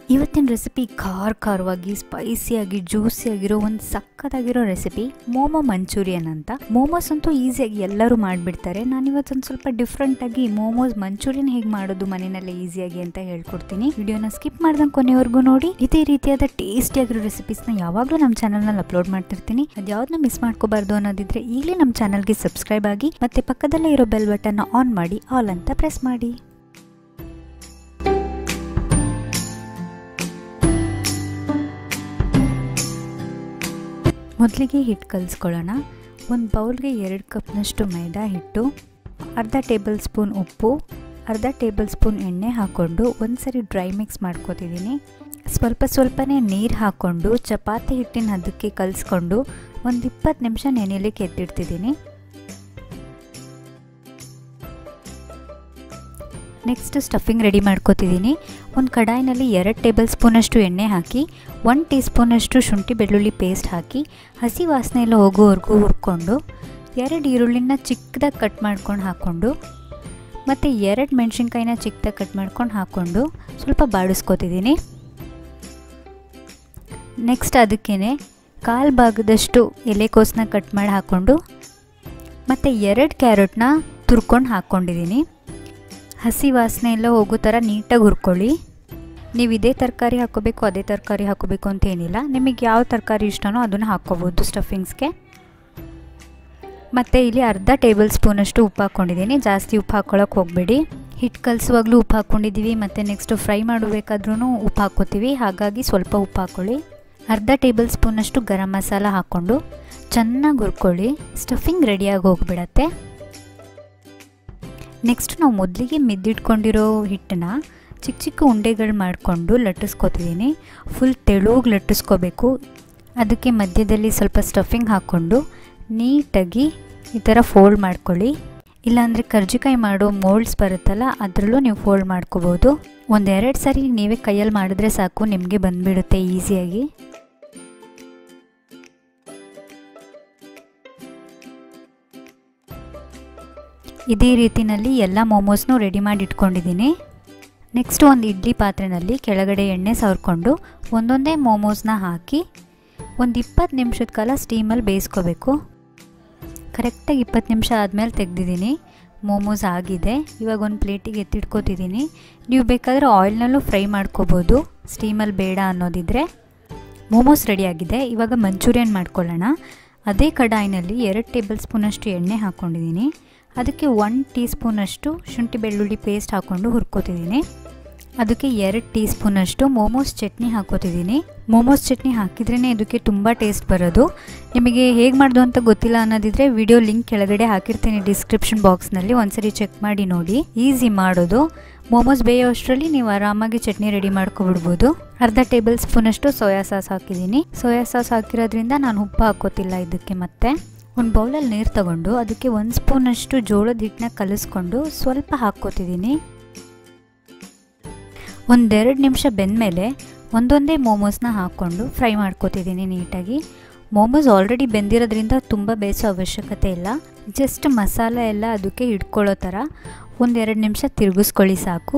ಇವತ್ತಿನ ರೆಸಿಪಿ ಖಾರ ಖಾರವಾಗಿ ಸ್ಪೈಸಿಯಾಗಿ ಜ್ಯೂಸಿಯಾಗಿರೋ ಒಂದು ಸಕ್ಕತ್ತಾಗಿರೋ ರೆಸಿಪಿ ಮೋಮೋ ಮಂಚೂರಿಯನ್ ಅಂತ ಮೋಮೋಸ್ ಅಂತೂ ಈಸಿಯಾಗಿ ಎಲ್ಲರೂ ಮಾಡಿಬಿಡ್ತಾರೆ ನಾನು ಇವತ್ತೊಂದು ಸ್ವಲ್ಪ ಡಿಫ್ರೆಂಟಾಗಿ ಮೋಮೋಸ್ ಮಂಚೂರಿಯನ್ ಹೇಗೆ ಮಾಡೋದು ಮನೆಯಲ್ಲೇ ಈಸಿಯಾಗಿ ಅಂತ ಹೇಳ್ಕೊಡ್ತೀನಿ ವಿಡಿಯೋನ ಸ್ಕಿಪ್ ಮಾಡ್ದಂಗೆ ಕೊನೆವರೆಗೂ ನೋಡಿ ಇದೇ ರೀತಿಯಾದ ಟೇಸ್ಟಿಯಾಗಿರೋ ರೆಸಿಪೀಸ್ನ ಯಾವಾಗಲೂ ನಮ್ಮ ಚಾನಲ್ನಲ್ಲಿ ಅಪ್ಲೋಡ್ ಮಾಡ್ತಿರ್ತೀನಿ ಅದ್ಯಾವ್ದನ್ನ ಮಿಸ್ ಮಾಡ್ಕೋಬಾರ್ದು ಅನ್ನೋದಿದ್ರೆ ಈಗಲೇ ನಮ್ಮ ಚಾನಲ್ಗೆ ಸಬ್ಸ್ಕ್ರೈಬ್ ಆಗಿ ಮತ್ತೆ ಪಕ್ಕದಲ್ಲೇ ಇರೋ ಬೆಲ್ ಬಟನ್ನ ಆನ್ ಮಾಡಿ ಆಲ್ ಅಂತ ಪ್ರೆಸ್ ಮಾಡಿ ಮೊದಲಿಗೆ ಹಿಟ್ಟು ಕಲಿಸ್ಕೊಳ್ಳೋಣ ಒಂದು ಬೌಲ್ಗೆ ಎರಡು ಕಪ್ನಷ್ಟು ಮೈದಾ ಹಿಟ್ಟು ಅರ್ಧ ಟೇಬಲ್ ಸ್ಪೂನ್ ಉಪ್ಪು ಅರ್ಧ ಟೇಬಲ್ ಸ್ಪೂನ್ ಎಣ್ಣೆ ಹಾಕ್ಕೊಂಡು ಒಂದು ಸರಿ ಡ್ರೈ ಮಿಕ್ಸ್ ಮಾಡ್ಕೊತಿದ್ದೀನಿ ಸ್ವಲ್ಪ ಸ್ವಲ್ಪನೇ ನೀರು ಹಾಕ್ಕೊಂಡು ಚಪಾತಿ ಹಿಟ್ಟಿನ ಹದಕ್ಕೆ ಕಲಿಸ್ಕೊಂಡು ಒಂದು ಇಪ್ಪತ್ತು ನಿಮಿಷ ನೆನೆಯಲಿಕ್ಕೆ ಎತ್ತಿಡ್ತಿದ್ದೀನಿ ನೆಕ್ಸ್ಟ್ ಸ್ಟಫಿಂಗ್ ರೆಡಿ ಮಾಡ್ಕೋತಿದ್ದೀನಿ ಒಂದು ಕಡಾಯಿನಲ್ಲಿ ಎರಡು ಟೇಬಲ್ ಸ್ಪೂನಷ್ಟು ಎಣ್ಣೆ ಹಾಕಿ ಒನ್ ಟೀ ಸ್ಪೂನಷ್ಟು ಶುಂಠಿ ಬೆಳ್ಳುಳ್ಳಿ ಪೇಸ್ಟ್ ಹಾಕಿ ಹಸಿ ವಾಸನೆ ಎಲ್ಲ ಹೋಗೋವರೆಗೂ ಹುರ್ಕೊಂಡು ಎರಡು ಈರುಳ್ಳಿನ ಚಿಕ್ಕದಾಗಿ ಕಟ್ ಮಾಡ್ಕೊಂಡು ಹಾಕ್ಕೊಂಡು ಮತ್ತು ಎರಡು ಮೆಣಸಿನ್ಕಾಯಿನ ಚಿಕ್ಕದಾಗಿ ಕಟ್ ಮಾಡ್ಕೊಂಡು ಹಾಕ್ಕೊಂಡು ಸ್ವಲ್ಪ ಬಾಡಿಸ್ಕೊತಿದ್ದೀನಿ ನೆಕ್ಸ್ಟ್ ಅದಕ್ಕೇ ಕಾಲು ಭಾಗದಷ್ಟು ಎಲೆಕೋಸನ್ನ ಕಟ್ ಮಾಡಿ ಹಾಕ್ಕೊಂಡು ಮತ್ತು ಎರಡು ಕ್ಯಾರೆಟ್ನ ತುರ್ಕೊಂಡು ಹಾಕ್ಕೊಂಡಿದ್ದೀನಿ ಹಸಿ ವಾಸನೆ ಎಲ್ಲ ಹೋಗೋ ಥರ ನೀಟಾಗಿ ಹುರ್ಕೊಳ್ಳಿ ನೀವು ಇದೇ ತರಕಾರಿ ಹಾಕ್ಕೋಬೇಕು ಅದೇ ತರಕಾರಿ ಹಾಕ್ಕೋಬೇಕು ಅಂತ ಏನಿಲ್ಲ ನಿಮಗೆ ಯಾವ ತರಕಾರಿ ಇಷ್ಟನೋ ಅದನ್ನು ಹಾಕ್ಕೋಬೋದು ಸ್ಟಫಿಂಗ್ಸ್ಗೆ ಮತ್ತು ಇಲ್ಲಿ ಅರ್ಧ ಟೇಬಲ್ ಸ್ಪೂನಷ್ಟು ಉಪ್ಪು ಹಾಕ್ಕೊಂಡಿದ್ದೀನಿ ಜಾಸ್ತಿ ಉಪ್ಪು ಹಾಕ್ಕೊಳಕ್ಕೆ ಹೋಗಬೇಡಿ ಹಿಟ್ಟು ಕಲಿಸುವಾಗಲೂ ಉಪ್ಪು ಹಾಕ್ಕೊಂಡಿದ್ದೀವಿ ಮತ್ತು ನೆಕ್ಸ್ಟು ಫ್ರೈ ಮಾಡಬೇಕಾದ್ರೂ ಉಪ್ಪು ಹಾಕ್ಕೋತೀವಿ ಹಾಗಾಗಿ ಸ್ವಲ್ಪ ಉಪ್ಪು ಹಾಕ್ಕೊಳ್ಳಿ ಅರ್ಧ ಟೇಬಲ್ ಸ್ಪೂನಷ್ಟು ಗರಂ ಮಸಾಲ ಹಾಕ್ಕೊಂಡು ಚೆನ್ನಾಗಿ ಹುರ್ಕೊಳ್ಳಿ ಸ್ಟಫಿಂಗ್ ರೆಡಿಯಾಗಿ ಹೋಗಿಬಿಡತ್ತೆ ನೆಕ್ಸ್ಟ್ ನಾವು ಮೊದಲಿಗೆ ಮಿದ್ದಿಟ್ಕೊಂಡಿರೋ ಹಿಟ್ಟನ್ನ ಚಿಕ್ಕ ಚಿಕ್ಕ ಉಂಡೆಗಳು ಮಾಡಿಕೊಂಡು ಲಟ್ಟಿಸ್ಕೊತಿದ್ದೀನಿ ಫುಲ್ ತೆಳುಗೆ ಲಟ್ಟಿಸ್ಕೋಬೇಕು ಅದಕ್ಕೆ ಮಧ್ಯದಲ್ಲಿ ಸ್ವಲ್ಪ ಸ್ಟಫಿಂಗ್ ಹಾಕ್ಕೊಂಡು ನೀಟಾಗಿ ಈ ಥರ ಫೋಲ್ಡ್ ಮಾಡ್ಕೊಳ್ಳಿ ಇಲ್ಲಾಂದರೆ ಕರ್ಜಿಕಾಯಿ ಮಾಡೋ ಮೋಲ್ಡ್ಸ್ ಬರುತ್ತಲ್ಲ ಅದರಲ್ಲೂ ನೀವು ಫೋಲ್ಡ್ ಮಾಡ್ಕೋಬೋದು ಒಂದೆರಡು ಸಾರಿ ನೀವೇ ಕೈಯಲ್ಲಿ ಮಾಡಿದ್ರೆ ಸಾಕು ನಿಮಗೆ ಬಂದುಬಿಡುತ್ತೆ ಈಸಿಯಾಗಿ ಇದೇ ರೀತಿನಲ್ಲಿ ಎಲ್ಲ ಮೋಮೋಸ್ನೂ ರೆಡಿ ಮಾಡಿ ಇಟ್ಕೊಂಡಿದ್ದೀನಿ ನೆಕ್ಸ್ಟ್ ಒಂದು ಇಡ್ಲಿ ಪಾತ್ರೆಯಲ್ಲಿ ಕೆಳಗಡೆ ಎಣ್ಣೆ ಸವರ್ಕೊಂಡು ಒಂದೊಂದೇ ಮೋಮೋಸ್ನ ಹಾಕಿ ಒಂದು ಇಪ್ಪತ್ತು ನಿಮಿಷದ ಕಾಲ ಸ್ಟೀಮಲ್ಲಿ ಬೇಯಿಸ್ಕೋಬೇಕು ಕರೆಕ್ಟಾಗಿ ಇಪ್ಪತ್ತು ನಿಮಿಷ ಆದಮೇಲೆ ತೆಗ್ದಿದ್ದೀನಿ ಮೋಮೋಸ್ ಆಗಿದೆ ಇವಾಗ ಒಂದು ಪ್ಲೇಟಿಗೆ ಎತ್ತಿಟ್ಕೋತಿದ್ದೀನಿ ನೀವು ಬೇಕಾದರೆ ಆಯಿಲ್ನಲ್ಲೂ ಫ್ರೈ ಮಾಡ್ಕೋಬೋದು ಸ್ಟೀಮಲ್ಲಿ ಬೇಡ ಅನ್ನೋದಿದ್ರೆ ಮೋಮೋಸ್ ರೆಡಿಯಾಗಿದೆ ಇವಾಗ ಮಂಚೂರಿಯನ್ ಮಾಡ್ಕೊಳ್ಳೋಣ ಅದೇ ಕಡಾಯಿನಲ್ಲಿ ಎರಡು ಟೇಬಲ್ ಸ್ಪೂನಷ್ಟು ಎಣ್ಣೆ ಹಾಕ್ಕೊಂಡಿದ್ದೀನಿ ಅದಕ್ಕೆ ಒನ್ ಟೀ ಸ್ಪೂನಷ್ಟು ಶುಂಠಿ ಬೆಳ್ಳುಳ್ಳಿ ಪೇಸ್ಟ್ ಹಾಕ್ಕೊಂಡು ಹುರ್ಕೋತಿದ್ದೀನಿ ಅದಕ್ಕೆ ಎರಡು ಟೀ ಸ್ಪೂನಷ್ಟು ಮೋಮೋಸ್ ಚಟ್ನಿ ಹಾಕೋತಿದ್ದೀನಿ ಮೋಮೋಸ್ ಚಟ್ನಿ ಹಾಕಿದ್ರೇ ಇದಕ್ಕೆ ತುಂಬ ಟೇಸ್ಟ್ ಬರೋದು ನಿಮಗೆ ಹೇಗೆ ಮಾಡೋದು ಅಂತ ಗೊತ್ತಿಲ್ಲ ಅನ್ನೋದಿದ್ರೆ ವಿಡಿಯೋ ಲಿಂಕ್ ಕೆಳಗಡೆ ಹಾಕಿರ್ತೀನಿ ಡಿಸ್ಕ್ರಿಪ್ಷನ್ ಬಾಕ್ಸ್ನಲ್ಲಿ ಒಂದ್ಸರಿ ಚೆಕ್ ಮಾಡಿ ನೋಡಿ ಈಸಿ ಮಾಡೋದು ಮೋಮೋಸ್ ಬೇಯೋ ಅಷ್ಟರಲ್ಲಿ ನೀವು ಆರಾಮಾಗಿ ಚಟ್ನಿ ರೆಡಿ ಮಾಡ್ಕೊಬಿಡ್ಬೋದು ಅರ್ಧ ಟೇಬಲ್ ಸ್ಪೂನಷ್ಟು ಸೋಯಾ ಸಾಸ್ ಹಾಕಿದ್ದೀನಿ ಸೋಯಾ ಸಾಸ್ ಹಾಕಿರೋದ್ರಿಂದ ನಾನು ಉಪ್ಪು ಹಾಕೋತಿಲ್ಲ ಇದಕ್ಕೆ ಮತ್ತೆ ಒಂದು ಬೌಲಲ್ಲಿ ನೀರು ತಗೊಂಡು ಅದಕ್ಕೆ ಒಂದು ಸ್ಪೂನಷ್ಟು ಜೋಳದ ಹಿಟ್ಟನ್ನ ಕಲಿಸ್ಕೊಂಡು ಸ್ವಲ್ಪ ಹಾಕ್ಕೋತಿದ್ದೀನಿ ಒಂದೆರಡು ನಿಮಿಷ ಬೆಂದಮೇಲೆ ಒಂದೊಂದೇ ಮೋಮೋಸ್ನ ಹಾಕ್ಕೊಂಡು ಫ್ರೈ ಮಾಡ್ಕೋತಿದ್ದೀನಿ ನೀಟಾಗಿ ಮೋಮೋಸ್ ಆಲ್ರೆಡಿ ಬೆಂದಿರೋದ್ರಿಂದ ತುಂಬ ಬೇಯಿಸೋ ಅವಶ್ಯಕತೆ ಇಲ್ಲ ಜಸ್ಟ್ ಮಸಾಲೆ ಎಲ್ಲ ಅದಕ್ಕೆ ಹಿಡ್ಕೊಳ್ಳೋ ಥರ ಒಂದೆರಡು ನಿಮಿಷ ತಿರುಗಿಸ್ಕೊಳ್ಳಿ ಸಾಕು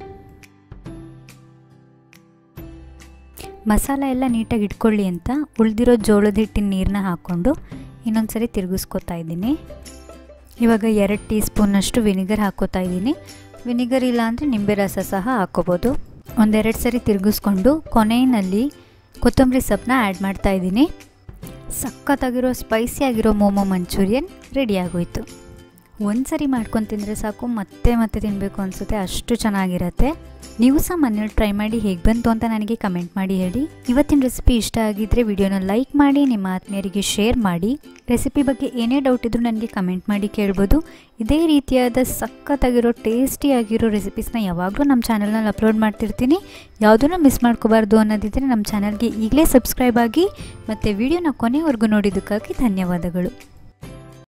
ಮಸಾಲ ಎಲ್ಲ ನೀಟಾಗಿ ಇಟ್ಕೊಳ್ಳಿ ಅಂತ ಉಳಿದಿರೋ ಜೋಳದ ಹಿಟ್ಟಿನ ನೀರನ್ನ ಹಾಕ್ಕೊಂಡು ಇನ್ನೊಂದು ಸರಿ ತಿರುಗಿಸ್ಕೊತಾ ಇದ್ದೀನಿ ಇವಾಗ ಎರಡು ಟೀ ಸ್ಪೂನಷ್ಟು ವಿನಿಗರ್ ಹಾಕೋತಾ ಇದ್ದೀನಿ ವಿನಿಗರ್ ಇಲ್ಲ ಅಂದರೆ ನಿಂಬೆ ರಸ ಸಹ ಹಾಕ್ಕೋಬೋದು ಒಂದೆರಡು ಸರಿ ತಿರುಗಿಸ್ಕೊಂಡು ಕೊನೆಯಲ್ಲಿ ಕೊತ್ತಂಬರಿ ಸೊಪ್ಪನ್ನ ಆ್ಯಡ್ ಮಾಡ್ತಾ ಇದ್ದೀನಿ ಸಖತ್ತಾಗಿರೋ ಸ್ಪೈಸಿಯಾಗಿರೋ ಮೋಮೋ ಮಂಚೂರಿಯನ್ ರೆಡಿ ಆಗೋಯ್ತು ಒಂದು ಸರಿ ಮಾಡ್ಕೊಂಡು ತಿಂದರೆ ಸಾಕು ಮತ್ತೆ ಮತ್ತೆ ತಿನ್ನಬೇಕು ಅನಿಸುತ್ತೆ ಅಷ್ಟು ಚೆನ್ನಾಗಿರತ್ತೆ ನೀವು ಸಹ ಮನೇಲಿ ಟ್ರೈ ಮಾಡಿ ಹೇಗೆ ಬಂತು ಅಂತ ನನಗೆ ಕಮೆಂಟ್ ಮಾಡಿ ಹೇಳಿ ಇವತ್ತಿನ ರೆಸಿಪಿ ಇಷ್ಟ ಆಗಿದ್ದರೆ ವಿಡಿಯೋನ ಲೈಕ್ ಮಾಡಿ ನಿಮ್ಮ ಆತ್ಮೀಯರಿಗೆ ಶೇರ್ ಮಾಡಿ ರೆಸಿಪಿ ಬಗ್ಗೆ ಏನೇ ಡೌಟ್ ಇದ್ದರೂ ನನಗೆ ಕಮೆಂಟ್ ಮಾಡಿ ಕೇಳ್ಬೋದು ಇದೇ ರೀತಿಯಾದ ಸಖತ್ತಾಗಿರೋ ಟೇಸ್ಟಿಯಾಗಿರೋ ರೆಸಿಪೀಸ್ನ ಯಾವಾಗಲೂ ನಮ್ಮ ಚಾನಲ್ನಲ್ಲಿ ಅಪ್ಲೋಡ್ ಮಾಡ್ತಿರ್ತೀನಿ ಯಾವುದನ್ನು ಮಿಸ್ ಮಾಡ್ಕೋಬಾರ್ದು ಅನ್ನೋದಿದ್ದರೆ ನಮ್ಮ ಚಾನಲ್ಗೆ ಈಗಲೇ ಸಬ್ಸ್ಕ್ರೈಬ್ ಆಗಿ ಮತ್ತು ವಿಡಿಯೋನ ಕೊನೆವರೆಗೂ ನೋಡಿದ್ದಕ್ಕಾಗಿ ಧನ್ಯವಾದಗಳು